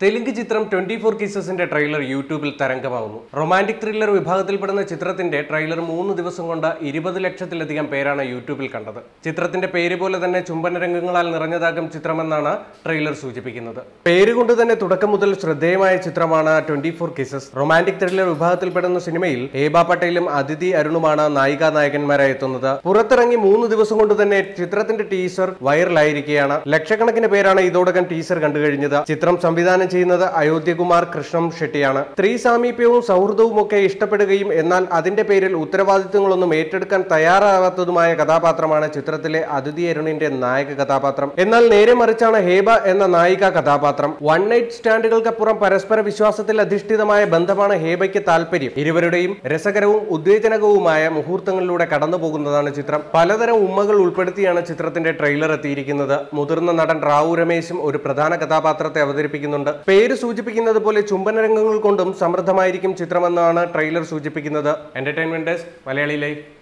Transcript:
തെലുങ്ക് ചിത്രം twenty four കിസസിന്റെ trailer യൂട്യൂബിൽ തരംഗമാവുന്നു romantic thriller വിഭാഗത്തിൽപ്പെടുന്ന ചിത്രത്തിന്റെ ട്രെയിലർ മൂന്ന് ദിവസം കൊണ്ട് ഇരുപത് ലക്ഷത്തിലധികം പേരാണ് യൂട്യൂബിൽ കണ്ടത് ചിത്രത്തിന്റെ പേര് പോലെ തന്നെ ചുംബന രംഗങ്ങളാൽ നിറഞ്ഞതാകും ചിത്രമെന്നാണ് ട്രെയിലർ സൂചിപ്പിക്കുന്നത് പേര് കൊണ്ട് തന്നെ തുടക്കം മുതൽ ശ്രദ്ധേയമായ ചിത്രമാണ് twenty four kisses romantic thriller വിഭാഗത്തിൽപ്പെടുന്ന സിനിമയിൽ ഏബ പട്ടേലും അതിഥി അരുണുമാണ് നായികാ നായകന്മാരായി എത്തുന്നത് പുറത്തിറങ്ങി മൂന്ന് ദിവസം കൊണ്ട് തന്നെ ചിത്രത്തിന്റെ ടീസർ വൈറലായിരിക്കുകയാണ് ലക്ഷക്കണക്കിന് പേരാണ് ഇതോടകം ടീസർ കണ്ടുകഴിഞ്ഞത് ചിത്രം സംവിധാനം ചെയ്യുന്നത് അയോധ്യകുമാർ കൃഷ്ണം ഷെട്ടിയാണ് സ്ത്രീ സാമീപ്യവും സൗഹൃദവും ഒക്കെ ഇഷ്ടപ്പെടുകയും എന്നാൽ അതിന്റെ പേരിൽ ഉത്തരവാദിത്തങ്ങളൊന്നും ഏറ്റെടുക്കാൻ തയ്യാറാവാത്തതുമായ കഥാപാത്രമാണ് ചിത്രത്തിലെ അതിഥി അരുണിന്റെ നായക കഥാപാത്രം എന്നാൽ നേരെ മറിച്ചാണ് ഹേബ എന്ന നായിക കഥാപാത്രം വൺ നൈറ്റ് സ്റ്റാൻഡുകൾക്കപ്പുറം പരസ്പര വിശ്വാസത്തിൽ അധിഷ്ഠിതമായ ബന്ധമാണ് ഹേബയ്ക്ക് താല്പര്യം ഇരുവരുടെയും രസകരവും ഉദ്വേജനകവുമായ മുഹൂർത്തങ്ങളിലൂടെ കടന്നു പോകുന്നതാണ് ചിത്രം പലതരം ഉമ്മകൾ ഉൾപ്പെടുത്തിയാണ് ചിത്രത്തിന്റെ ട്രെയിലർ എത്തിയിരിക്കുന്നത് മുതിർന്ന നടൻ റാവു രമേശും ഒരു പ്രധാന കഥാപാത്രത്തെ അവതരിപ്പിക്കുന്നുണ്ട് പേര് സൂചിപ്പിക്കുന്നത് പോലെ ചുംബന രംഗങ്ങൾ കൊണ്ടും സമൃദ്ധമായിരിക്കും ചിത്രമെന്നാണ് ട്രെയിലർ സൂചിപ്പിക്കുന്നത് എന്റർടൈൻമെന്റ് ഡെസ്ക് മലയാളി ലൈഫ്